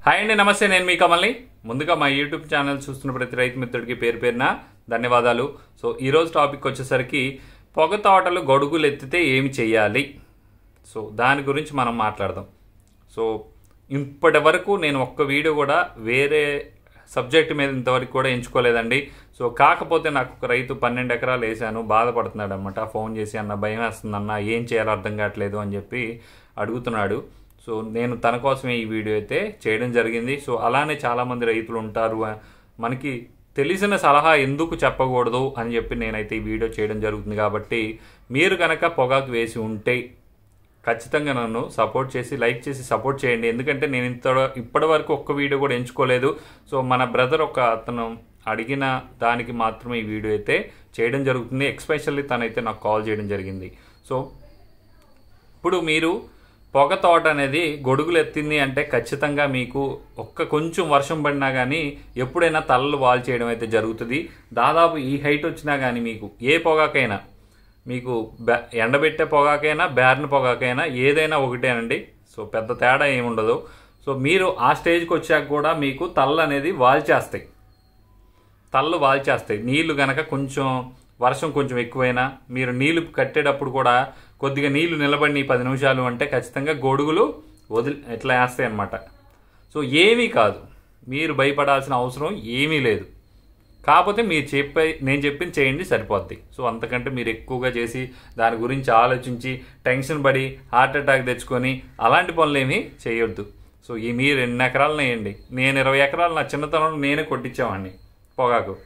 hi అండి నమస్తే నేను మీ కమల్ని ముందుగా మా యూట్యూబ్ ఛానల్ చూస్తున్న ప్రతి రైతు మిత్రుడికి పేరు పేరున ధన్యవాదాలు సో ఈరోజు టాపిక్ వచ్చేసరికి పొగ తోటలు గొడుగులు ఎత్తితే ఏమి చేయాలి సో దాని గురించి మనం మాట్లాడదాం సో ఇప్పటి వరకు నేను ఒక్క వీడియో కూడా వేరే సబ్జెక్ట్ మీద ఇంతవరకు కూడా ఎంచుకోలేదండి సో కాకపోతే నాకు ఒక రైతు పన్నెండు ఎకరాలు వేసాను బాధపడుతున్నాడు అనమాట ఫోన్ చేసి అన్న భయం వేస్తుందన్న ఏం చేయాలో అర్థం కావట్లేదు అని చెప్పి అడుగుతున్నాడు సో నేను తన కోసమే ఈ వీడియో అయితే చేయడం జరిగింది సో అలానే చాలామంది రైతులు ఉంటారు మనకి తెలిసిన సలహా ఎందుకు చెప్పకూడదు అని చెప్పి నేనైతే ఈ వీడియో చేయడం జరుగుతుంది కాబట్టి మీరు కనుక పొగాకు వేసి ఉంటే ఖచ్చితంగా నన్ను సపోర్ట్ చేసి లైక్ చేసి సపోర్ట్ చేయండి ఎందుకంటే నేను ఇంత ఇప్పటి వరకు ఒక్క వీడియో కూడా ఎంచుకోలేదు సో మన బ్రదర్ ఒక అతను అడిగిన దానికి మాత్రమే ఈ వీడియో అయితే చేయడం జరుగుతుంది ఎక్స్పెషల్లీ తనైతే నాకు కాల్ చేయడం జరిగింది సో ఇప్పుడు మీరు పొగ తోట అనేది గొడుగులు ఎత్తింది అంటే ఖచ్చితంగా మీకు ఒక్క కొంచెం వర్షం పడినా కానీ ఎప్పుడైనా తలలు వాల్ చేయడం అయితే జరుగుతుంది దాదాపు ఈ హైట్ వచ్చినా కానీ మీకు ఏ పొగాకైనా మీకు బె ఎండబెట్టే పొగాకైనా బ్యార్న్ పొగాకైనా ఏదైనా ఒకటేనండి సో పెద్ద తేడా ఏముండదు సో మీరు ఆ స్టేజ్కి వచ్చాక కూడా మీకు తల్లు అనేది వాల్చేస్తాయి తల్లు వాల్చేస్తాయి నీళ్లు గనక కొంచెం వర్షం కొంచెం ఎక్కువైనా మీరు నీళ్లు కట్టేటప్పుడు కూడా కొద్దిగా నీళ్లు నిలబడి పది నిమిషాలు అంటే ఖచ్చితంగా గొడుగులు వదిలి ఎట్లా వేస్తాయి అన్నమాట సో ఏమీ కాదు మీరు భయపడాల్సిన అవసరం ఏమీ లేదు కాకపోతే మీరు చెప్పే నేను చెప్పింది చేయండి సరిపోద్ది సో అంతకంటే మీరు ఎక్కువగా చేసి దాని గురించి ఆలోచించి టెన్షన్ పడి హార్ట్ అటాక్ తెచ్చుకొని అలాంటి పనులు ఏమీ చేయొద్దు సో ఈ మీరు ఎన్ని ఎకరాలు వేయండి నేను ఇరవై ఎకరాలు నా చిన్నతనంలో నేనే కొట్టించేవాడిని పొగాకు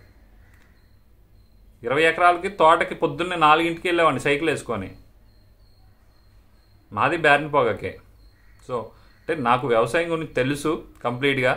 ఇరవై ఎకరాలకి తోటకి పొద్దున్నే నాలుగింటికి వెళ్ళేవాడిని సైకిల్ వేసుకొని మాది బ్యారిన పొగాకే సో అంటే నాకు వ్యవసాయం గురించి తెలుసు కంప్లీట్గా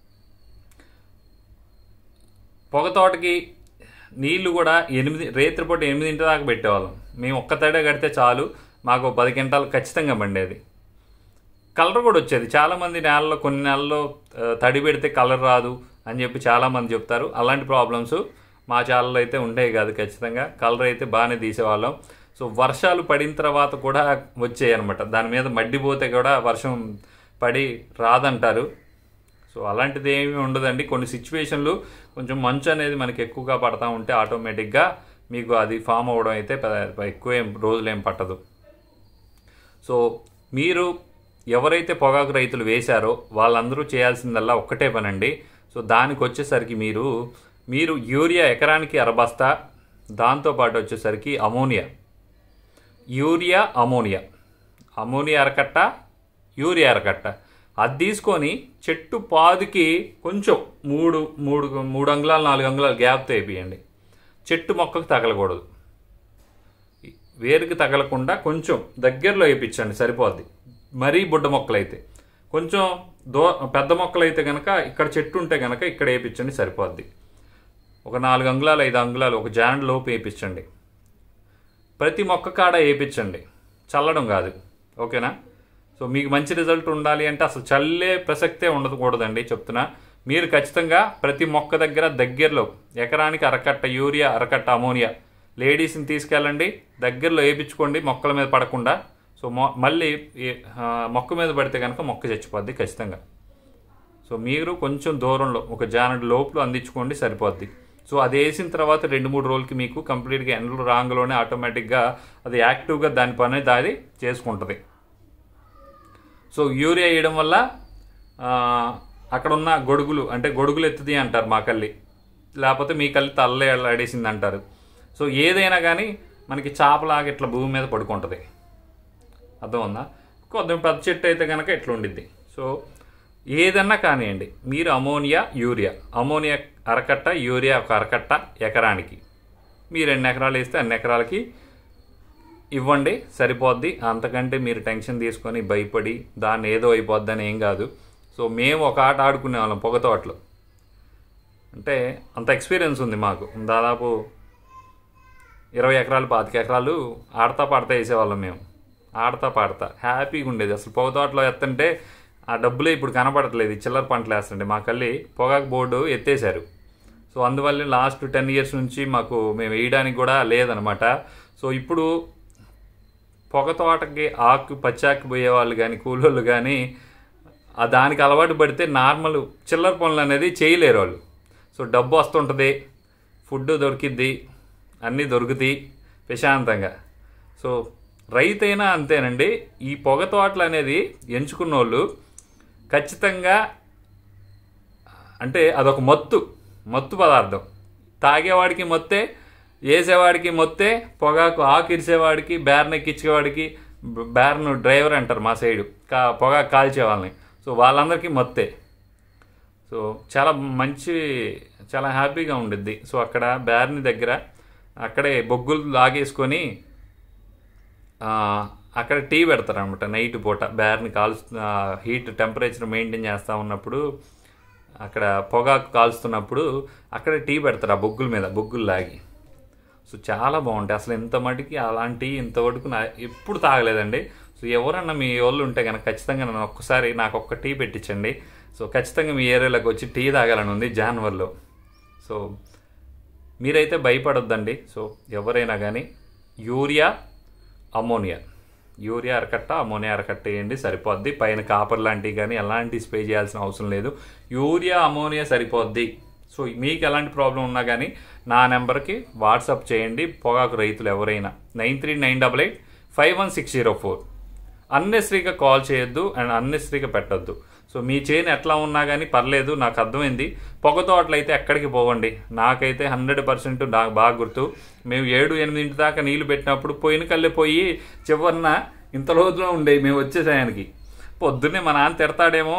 పొగ తోటకి నీళ్లు కూడా ఎనిమిది రేత్రిపూట ఎనిమిదింటి దాకా పెట్టేవాళ్ళం మేము ఒక్క తడే కడితే చాలు మాకు పది గంటలు ఖచ్చితంగా పండేది కలర్ కూడా వచ్చేది చాలామంది నేలలో కొన్ని నెలల్లో తడి పెడితే కలర్ రాదు అని చెప్పి చాలామంది చెప్తారు అలాంటి ప్రాబ్లమ్స్ మా చాలలో అయితే ఉండేవి కాదు ఖచ్చితంగా కలర్ అయితే బాగానే తీసేవాళ్ళం సో వర్షాలు పడిన తర్వాత కూడా వచ్చాయి అనమాట దాని మీద మడ్డిపోతే కూడా వర్షం పడి రాదంటారు సో అలాంటిది ఏమీ ఉండదండి కొన్ని సిచ్యువేషన్లు కొంచెం మంచు అనేది మనకి ఎక్కువగా పడతా ఉంటే ఆటోమేటిక్గా మీకు అది ఫామ్ అవ్వడం అయితే ఎక్కువ ఏం రోజులు ఏం పట్టదు సో మీరు ఎవరైతే పొగాకు రైతులు వేశారో వాళ్ళందరూ చేయాల్సిందల్లా ఒక్కటే పనండి సో దానికి వచ్చేసరికి మీరు మీరు యూరియా ఎకరానికి అరబస్తా దాంతోపాటు వచ్చేసరికి అమోనియా యూరియా అమోనియా అమోనియా అరకట్ట యూరియా అరకట్ట అది తీసుకొని చెట్టు పాదుకి కొంచెం మూడు మూడు మూడు అంగుళాలు నాలుగు అంగుళాలు గ్యాప్తో వేపియండి చెట్టు మొక్కకు తగలకూడదు వేరుకి తగలకుండా కొంచెం దగ్గరలో వేయించండి సరిపోద్ది మరీ బుడ్డ మొక్కలైతే కొంచెం దో పెద్ద మొక్కలు అయితే కనుక ఇక్కడ చెట్టు ఉంటే కనుక ఇక్కడ వేయించండి సరిపోద్ది ఒక నాలుగు అంగుళాలు ఐదు అంగుళాలు ఒక జాండ్ లోపు వేయించండి ప్రతి మొక్క కాడ వేయించండి చల్లడం కాదు ఓకేనా సో మీకు మంచి రిజల్ట్ ఉండాలి అంటే అసలు చల్లే ప్రసక్తే ఉండకూడదండి చెప్తున్నా మీరు ఖచ్చితంగా ప్రతి మొక్క దగ్గర దగ్గరలో ఎకరానికి అరకట్ట యూరియా అరకట్ట అమోనియా లేడీస్ని తీసుకెళ్ళండి దగ్గరలో వేయించుకోండి మొక్కల మీద పడకుండా సో మొ మళ్ళీ మొక్క మీద పడితే కనుక మొక్క చచ్చిపోద్ది ఖచ్చితంగా సో మీరు కొంచెం దూరంలో ఒక జానడి లోపల అందించుకోండి సరిపోద్ది సో అది వేసిన తర్వాత రెండు మూడు రోజులకి మీకు కంప్లీట్గా ఎండలు రాంగ్లోనే ఆటోమేటిక్గా అది యాక్టివ్గా దాని పని దాది చేసుకుంటుంది సో యూరియా వేయడం వల్ల అక్కడ ఉన్న గొడుగులు అంటే గొడుగులు ఎత్తుది అంటారు మా కల్లి లేకపోతే మీ కల్లి తల్ల అడేసింది అంటారు సో ఏదైనా కానీ మనకి చేపలాగా ఇట్లా భూమి మీద పడుకుంటుంది అర్థం ఉందా కొంచెం పెద్ద చెట్టు అయితే కనుక ఇట్లా ఉండిద్ది సో ఏదన్నా కానివ్వండి మీరు అమోనియా యూరియా అమోనియా అరకట్ట యూరియా ఒక అరకట్ట ఎకరానికి మీరు ఎన్ని ఎకరాలు వేస్తే అన్ని ఎకరాలకి ఇవ్వండి సరిపోద్ది అంతకంటే మీరు టెన్షన్ తీసుకొని భయపడి దాన్ని ఏదో అయిపోద్దని ఏం కాదు సో మేము ఒక ఆట ఆడుకునే వాళ్ళం పొగ తోటలో అంటే అంత ఎక్స్పీరియన్స్ ఉంది మాకు దాదాపు ఇరవై ఎకరాలు పాతిక ఎకరాలు ఆడతా పాడతా వేసేవాళ్ళం మేము ఆడతా పాడతా హ్యాపీగా ఉండేది అసలు పొగ తోటలో ఎత్తంటే ఆ డబ్బులే ఇప్పుడు కనపడట్లేదు చిల్లర పంటలు వేస్తుంటే మా కల్లి పొగాకు బోర్డు ఎత్తేసారు సో అందువల్ల లాస్ట్ టెన్ ఇయర్స్ నుంచి మాకు మేము వేయడానికి కూడా లేదనమాట సో ఇప్పుడు పొగ తోటకి ఆకు పచ్చాకి పోయే వాళ్ళు కానీ కూలోళ్ళు కానీ ఆ దానికి అలవాటు పడితే నార్మల్ చిల్లర పనులు అనేది చేయలేరు వాళ్ళు సో డబ్బు వస్తుంటుంది ఫుడ్ దొరికిద్ది అన్నీ దొరుకుతాయి ప్రశాంతంగా సో రైతైనా అంతేనండి ఈ పొగ తోటలు అనేది ఎంచుకున్న వాళ్ళు ఖచ్చితంగా అంటే అదొక మత్తు మత్తు పదార్థం తాగేవాడికి మొత్తే వేసేవాడికి మొత్తే పొగాకు ఆకు ఇరిసేవాడికి బేర్న్ ఎక్కించేవాడికి బేర్న్ డ్రైవర్ అంటారు మా సైడు కా పొగాకు కాల్చే వాళ్ళని సో వాళ్ళందరికీ మొత్తే సో చాలా మంచి చాలా హ్యాపీగా ఉండిద్ది సో అక్కడ బేర్ని దగ్గర అక్కడే బొగ్గులు లాగేసుకొని ఆ, అక్కడ టీ పెడతారు అనమాట నైట్ పూట బేర్ని కాల్చు హీట్ టెంపరేచర్ మెయింటైన్ చేస్తూ ఉన్నప్పుడు అక్కడ పొగాకు కాల్స్తున్నప్పుడు అక్కడ టీ పెడతారు ఆ బొగ్గుల మీద బొగ్గులు లాగి సో చాలా బాగుంటాయి అసలు ఇంత మటుకి అలాంటి ఇంతవరకు నా ఎప్పుడు తాగలేదండి సో ఎవరన్నా మీ వాళ్ళు ఉంటే కనుక ఖచ్చితంగా నన్ను ఒక్కసారి నాకు ఒక్క టీ పెట్టించండి సో ఖచ్చితంగా మీ ఏరియాలోకి వచ్చి టీ తాగాలని ఉంది జాన్వర్లో సో మీరైతే భయపడొద్దండి సో ఎవరైనా కానీ యూరియా అమోనియా యూరియా అరకట్ట అమోనియా అరకట్ట వేయండి సరిపోద్ది పైన కాపర్ లాంటివి కానీ ఎలాంటి స్ప్రే చేయాల్సిన అవసరం లేదు యూరియా అమోనియా సరిపోద్ది సో మీకు ఎలాంటి ప్రాబ్లం ఉన్నా కానీ నా నెంబర్కి వాట్సాప్ చేయండి పొగాకు రైతులు ఎవరైనా nine three nine double eight five one six zero four అన్నెసరీగా కాల్ చేయొద్దు అండ్ అన్నెసరీగా పెట్టొద్దు సో మీ చేను ఎట్లా ఉన్నా కానీ పర్లేదు నాకు అర్థమైంది పొగ తోటలైతే ఎక్కడికి పోవండి నాకైతే హండ్రెడ్ పర్సెంట్ నాకు బాగా గుర్తు మేము ఏడు ఎనిమిదింటి దాకా నీళ్లు పెట్టినప్పుడు పోయిన కళ్ళే పోయి చివరిన ఇంత రోజులో ఉండే మేము వచ్చే టయానికి పొద్దున్నే మా నాన్న తిడతాడేమో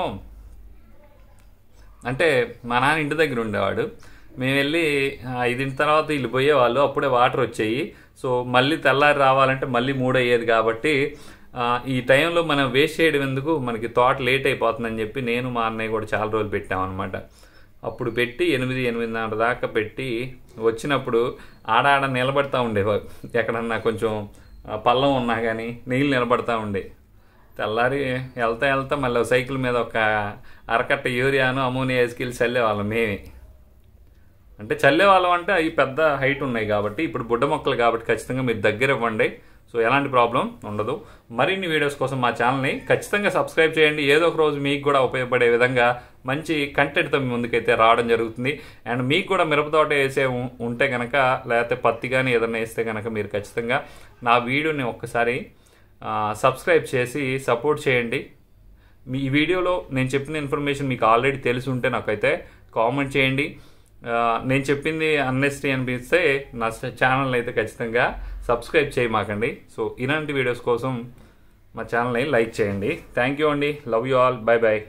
అంటే మా నాన్న ఇంటి దగ్గర ఉండేవాడు మేము వెళ్ళి ఆ, ఐదింటి తర్వాత వీళ్ళు పోయేవాళ్ళు అప్పుడే వాటర్ వచ్చాయి సో మళ్ళీ తెల్లారి రావాలంటే మళ్ళీ మూడు అయ్యేది కాబట్టి ఆ, ఈ టైంలో మనం వేస్ట్ చేయడం ఎందుకు మనకి తోట లేట్ అయిపోతుందని చెప్పి నేను మా అన్నయ్య కూడా చాలా రోజులు పెట్టామన్నమాట అప్పుడు పెట్టి ఎనిమిది ఎనిమిదిన్నర దాకా పెట్టి వచ్చినప్పుడు ఆడ ఆడ నిలబడతా ఉండేవారు ఎక్కడన్నా కొంచెం ఆ, పల్లం ఉన్నా కానీ నీళ్ళు నిలబడతా ఉండే తెల్లారి వెళ్తా వెళ్తా మళ్ళీ ఒక సైకిల్ మీద ఒక అరకట్ట యూరియాను అమోనియా వేసుకెళ్ళి చల్లేవాళ్ళం మేమే అంటే చల్లేవాళ్ళం అంటే అవి పెద్ద హైట్ ఉన్నాయి కాబట్టి ఇప్పుడు బుడ్డ మొక్కలు కాబట్టి ఖచ్చితంగా మీరు దగ్గర ఇవ్వండి సో ఎలాంటి ప్రాబ్లం ఉండదు మరిన్ని వీడియోస్ కోసం మా ఛానల్ని ఖచ్చితంగా సబ్స్క్రైబ్ చేయండి ఏదో ఒక రోజు మీకు కూడా ఉపయోగపడే విధంగా మంచి కంటెంట్తో మీ ముందుకైతే రావడం జరుగుతుంది అండ్ మీకు కూడా మిరపతోట వేసే ఉం- ఉంటే కనుక లేకపోతే పత్తి కానీ ఏదైనా వేస్తే కనుక మీరు ఖచ్చితంగా నా వీడియోని ఒక్కసారి ఆ, సబ్స్క్రైబ్ చేసి సపోర్ట్ చేయండి మీ ఈ వీడియోలో నేను చెప్పిన ఇన్ఫర్మేషన్ మీకు ఆల్రెడీ తెలిసి ఉంటే నాకైతే కామెంట్ చేయండి ఆ, నేను చెప్పింది అన్నెస్టీ అనిపిస్తే నా ఛానల్ అయితే ఖచ్చితంగా సబ్స్క్రైబ్ చేయమాకండి సో ఇలాంటి వీడియోస్ కోసం మా ఛానల్ని లైక్ చేయండి థ్యాంక్ యూ అండి love you all bye bye